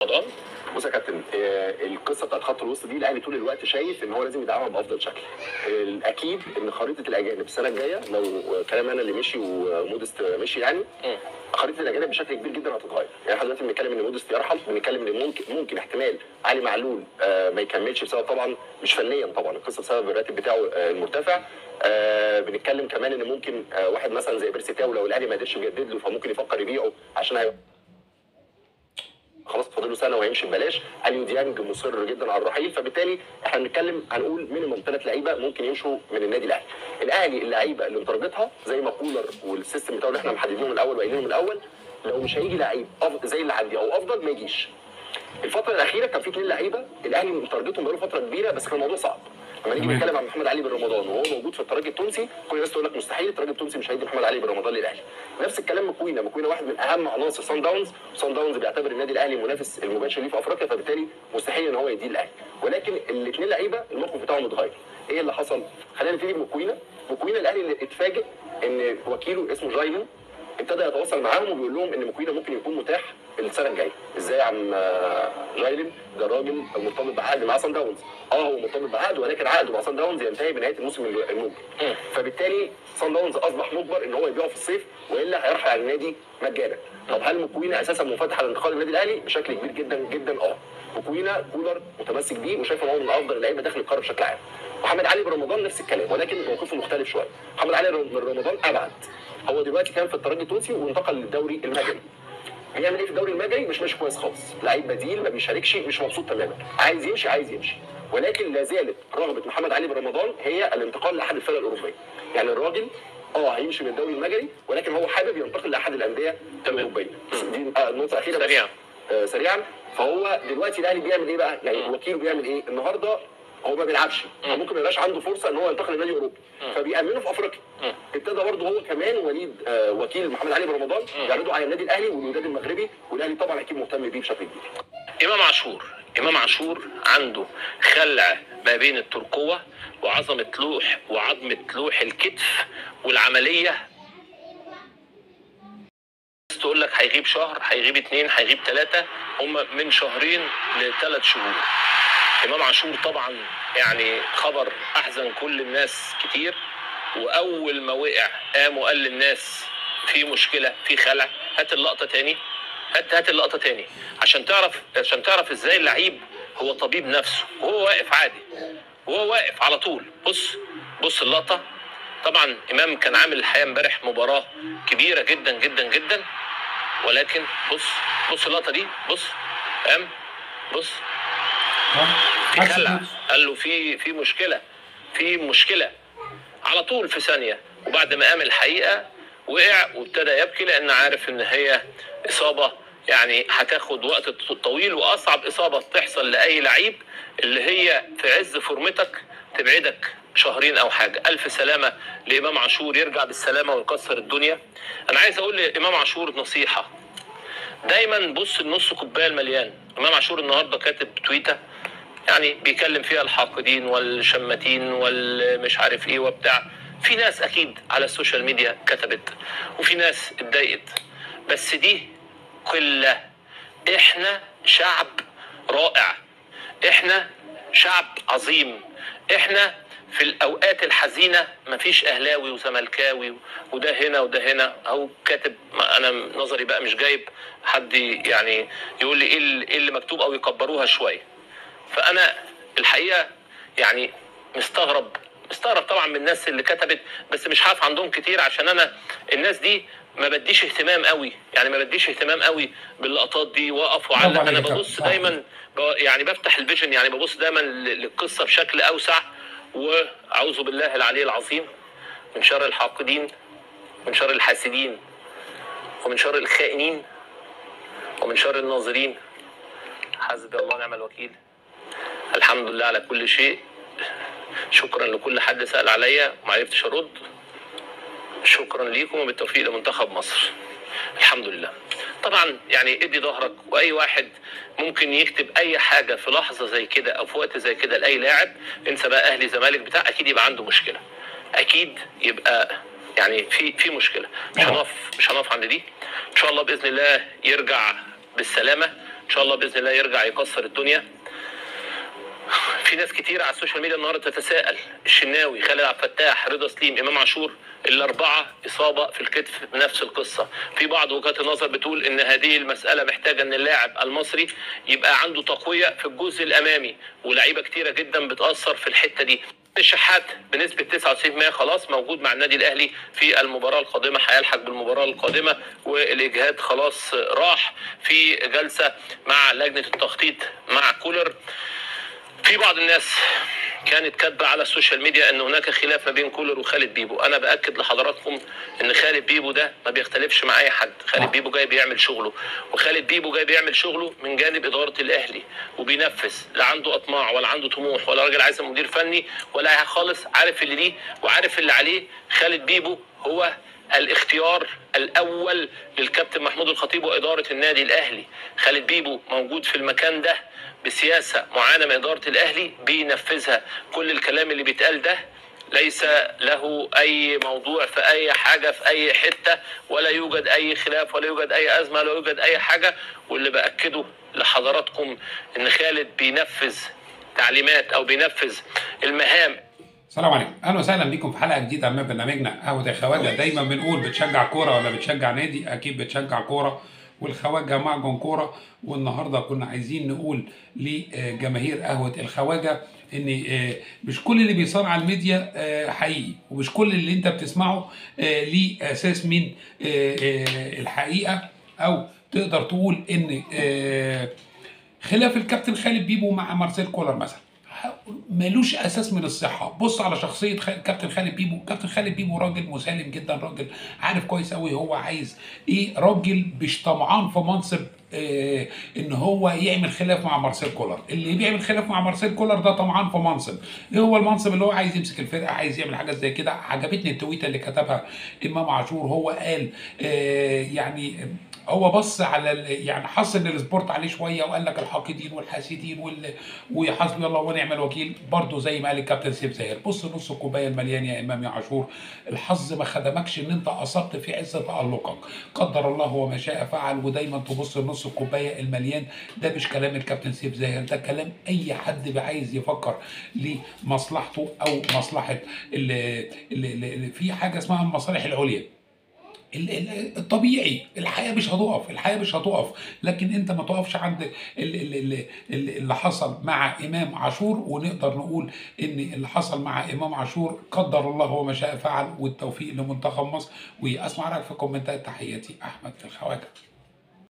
رمضان بص يا كابتن آه، القصه بتاعت خط الوسط دي الاهلي طول الوقت شايف ان هو لازم يدعمها بافضل شكل الاكيد ان خريطه الاجانب السنه الجايه لو كلام انا اللي مشي ومودست مشي يعني مم. خريطه الاجانب بشكل كبير جدا هتتغير يعني احنا دلوقتي بنتكلم ان مودست يرحل بنتكلم ان ممكن ممكن احتمال علي معلول آه، ما يكملش بسبب طبعا مش فنيا طبعا القصه بسبب الراتب بتاعه آه، المرتفع آه بنتكلم كمان ان ممكن آه واحد مثلا زي بيرسي تاو لو الاهلي ما قدرش يجدد له فممكن يفكر يبيعه عشان هي خلاص فاضل له سنه وهيمشي ببلاش اليو ديانج مصر جدا على الرحيل فبالتالي احنا بنتكلم هنقول مينيمم ثلاث لعيبه ممكن يمشوا من النادي الاهلي الاهلي اللعيبه اللي مترجتها زي ما كولر والسيستم بتاعه اللي احنا محددينه من الاول وقايلينه من الاول لو مش هيجي لعيب أف- زي اللي عندي او افضل ما يجيش الفتره الاخيره كان في اثنين لعيبه الاهلي متارجتهم بقاله فتره كبيره بس كان الموضوع صعب لما نيجي تمام. نتكلم عن محمد علي بن رمضان وهو موجود في الترجي التونسي كل الناس تقول لك مستحيل الترجي التونسي مش هيدي محمد علي بن رمضان للاهلي نفس الكلام مكوينه مكوينه واحد من اهم عناصر سان داونز سان داونز بيعتبر النادي الاهلي المنافس المباشر ليه في افريقيا فبالتالي مستحيل ان هو يديه الاهلي ولكن الاثنين لعيبه الموقف بتاعهم اتغير ايه اللي حصل خلينا نبتدي بمكوينه مكوينه الاهلي اللي اتفاجئ ان وكيله اسمه جايلين ابتدى يتواصل معاهم وبيقول لهم ان مكوينه ممكن يكون متاح السنه الجايه ازاي يا عم آه، جايلين ده راجل مرتبط بعقد مع سان داونز اه هو مرتبط بعقد ولكن عقده مع سان داونز ينتهي بنهايه الموسم المقبل مم. فبالتالي سان داونز اصبح مجبر ان هو يبيعه في الصيف والا هيرحل على النادي مجانا طب هل مكوينه اساسا منفتح لانتقال النادي الاهلي بشكل كبير جدا جدا اه مكوينه كولر متمسك بيه وشايف ان هو من افضل اللعيبه داخل القاره بشكل عام محمد علي بن رمضان نفس الكلام ولكن موقفه مختلف شويه محمد علي بن رمضان ابعد هو دلوقتي كان في الترجي التونسي وانتقل للدوري المجري بيعمل ايه في الدوري المجري مش ماشي كويس خالص لعيب بديل ما بيشاركش مش مبسوط تماما عايز يمشي عايز يمشي ولكن لا زالت رغبه محمد علي بن رمضان هي الانتقال لاحد الفرق الاوروبيه يعني الراجل اه هيمشي من الدوري المجري ولكن هو حابب ينتقل لاحد الانديه الاوروبيه دي آه النقطه الاخيره بس. سريعا. آه سريعا فهو دلوقتي الاهلي بيعمل ايه بقى يعني وكيله بيعمل ايه النهارده هو ما بيلعبش هو ممكن ما يبقاش عنده فرصه ان هو ينتقل لنادي اوروبي فبيأمنه في افريقيا ابتدى برضه هو كمان وليد آه وكيل محمد علي بن رمضان يعرضوا على النادي الاهلي والوداد المغربي والاهلي طبعا اكيد مهتم بيه بشكل كبير امام عاشور امام عاشور عنده خلع ما بين الترقوه وعظمه لوح وعظمه لوح الكتف والعمليه الناس تقول لك هيغيب شهر هيغيب اتنين هيغيب ثلاثه هم من شهرين لثلاث شهور امام عاشور طبعا يعني خبر احزن كل الناس كتير واول ما وقع قام وقال للناس في مشكله في خلع هات اللقطه تاني هات هات اللقطه تاني عشان تعرف عشان تعرف ازاي اللعيب هو طبيب نفسه وهو واقف عادي وهو واقف على طول بص بص اللقطه طبعا امام كان عامل الحقيقه امبارح مباراه كبيره جدا جدا جدا ولكن بص بص اللقطه دي بص قام بص في عكس خلع النفس. قال له في في مشكله في مشكله على طول في ثانيه وبعد ما قام الحقيقه وقع وابتدى يبكي لان عارف ان هي اصابه يعني هتاخد وقت طويل واصعب اصابه تحصل لاي لعيب اللي هي في عز فورمتك تبعدك شهرين او حاجه الف سلامه لامام عاشور يرجع بالسلامه ويكسر الدنيا انا عايز اقول لامام عاشور نصيحه دايما بص النص كوبايه المليان امام عاشور النهارده كاتب تويته يعني بيكلم فيها الحاقدين والشماتين والمش عارف ايه وبتاع في ناس اكيد على السوشيال ميديا كتبت وفي ناس اتضايقت بس دي قله احنا شعب رائع احنا شعب عظيم احنا في الاوقات الحزينه مفيش اهلاوي وزملكاوي وده هنا وده هنا او كاتب ما انا نظري بقى مش جايب حد يعني يقول لي ايه اللي- إيه اللي مكتوب او يكبروها شويه فانا الحقيقه يعني مستغرب مستغرب طبعا من الناس اللي كتبت بس مش هقف عندهم كتير عشان انا الناس دي ما بديش اهتمام قوي يعني ما بديش اهتمام قوي باللقطات دي واقف وعلق برافو انا عليك يا ببص كابتن. دايما ب- يعني بفتح الفيجن يعني ببص دايما ل- للقصه بشكل اوسع واعوذ بالله العلي العظيم من شر الحاقدين من شر الحاسدين ومن شر الخائنين ومن شر الناظرين حسبي الله ونعم الوكيل الحمد لله على كل شيء شكرا لكل حد سأل عليا وما عرفتش ارد شكرا ليكم وبالتوفيق لمنتخب مصر الحمد لله طبعا يعني ادي ظهرك واي واحد ممكن يكتب اي حاجه في لحظه زي كده او في وقت زي كده لاي لاعب انسى بقى اهلي زمالك بتاع اكيد يبقى عنده مشكله اكيد يبقى يعني في في مشكله مش هنقف مش هنقف عند دي ان شاء الله باذن الله يرجع بالسلامه ان شاء الله باذن الله يرجع يكسر الدنيا في ناس كتير على السوشيال ميديا النهارده تتساءل الشناوي خالد عبد الفتاح رضا سليم امام عاشور الاربعه اصابه في الكتف بنفس القصه في بعض وجهات النظر بتقول ان هذه المساله محتاجه ان اللاعب المصري يبقى عنده تقويه في الجزء الامامي ولاعيبه كتيره جدا بتاثر في الحته دي الشحات بنسبه 99% خلاص موجود مع النادي الاهلي في المباراه القادمه هيلحق بالمباراه القادمه والاجهاد خلاص راح في جلسه مع لجنه التخطيط مع كولر في بعض الناس كانت كاتبه على السوشيال ميديا ان هناك خلاف ما بين كولر وخالد بيبو انا باكد لحضراتكم ان خالد بيبو ده ما بيختلفش مع اي حد خالد بيبو جاي بيعمل شغله وخالد بيبو جاي بيعمل شغله من جانب اداره الاهلي وبينفذ لا عنده اطماع ولا عنده طموح ولا راجل عايز مدير فني ولا خالص عارف اللي ليه وعارف اللي عليه خالد بيبو هو الاختيار الاول للكابتن محمود الخطيب واداره النادي الاهلي خالد بيبو موجود في المكان ده بسياسه معينه من اداره الاهلي بينفذها كل الكلام اللي بيتقال ده ليس له اي موضوع في اي حاجه في اي حته ولا يوجد اي خلاف ولا يوجد اي ازمه ولا يوجد اي حاجه واللي باكده لحضراتكم ان خالد بينفذ تعليمات او بينفذ المهام السلام عليكم اهلا وسهلا بكم في حلقه جديده من برنامجنا قهوه الخواجه دايما بنقول بتشجع كوره ولا بتشجع نادي اكيد بتشجع كوره والخواجه معجن كوره والنهارده كنا عايزين نقول لجماهير قهوه الخواجه ان مش كل اللي بيصار على الميديا حقيقي ومش كل اللي انت بتسمعه ليه اساس من الحقيقه او تقدر تقول ان خلاف الكابتن خالد بيبو مع مارسيل كولر مثلا ملوش اساس من الصحه بص على شخصيه خ... كابتن خالد بيبو كابتن خالد بيبو راجل مسالم جدا راجل عارف كويس قوي هو عايز ايه راجل مش طمعان في منصب آه ان هو يعمل خلاف مع مارسيل كولر اللي بيعمل خلاف مع مارسيل كولر ده طمعان في منصب ايه هو المنصب اللي هو عايز يمسك الفرقه عايز يعمل حاجات زي كده عجبتني التويته اللي كتبها امام عاشور هو قال آه يعني هو بص على يعني حس ان السبورت عليه شويه وقال لك الحاقدين والحاسدين وال... وحسبي الله ونعم الوكيل برضه زي ما قال الكابتن سيف زاهر بص نص الكوبايه المليان يا امام يا عاشور الحظ ما خدمكش ان انت اصبت في عز تالقك قدر الله وما شاء فعل ودايما تبص لنص الكوبايه المليان ده مش كلام الكابتن سيف زاهر ده كلام اي حد عايز يفكر لمصلحته او مصلحه اللي, اللي, اللي في حاجه اسمها المصالح العليا الطبيعي الحياه مش هتقف الحياه مش هتقف لكن انت ما تقفش عند اللي, اللي حصل مع امام عاشور ونقدر نقول ان اللي حصل مع امام عاشور قدر الله وما شاء فعل والتوفيق لمنتخب مصر واسمع رايك في كومنتات تحياتي احمد في الخواجه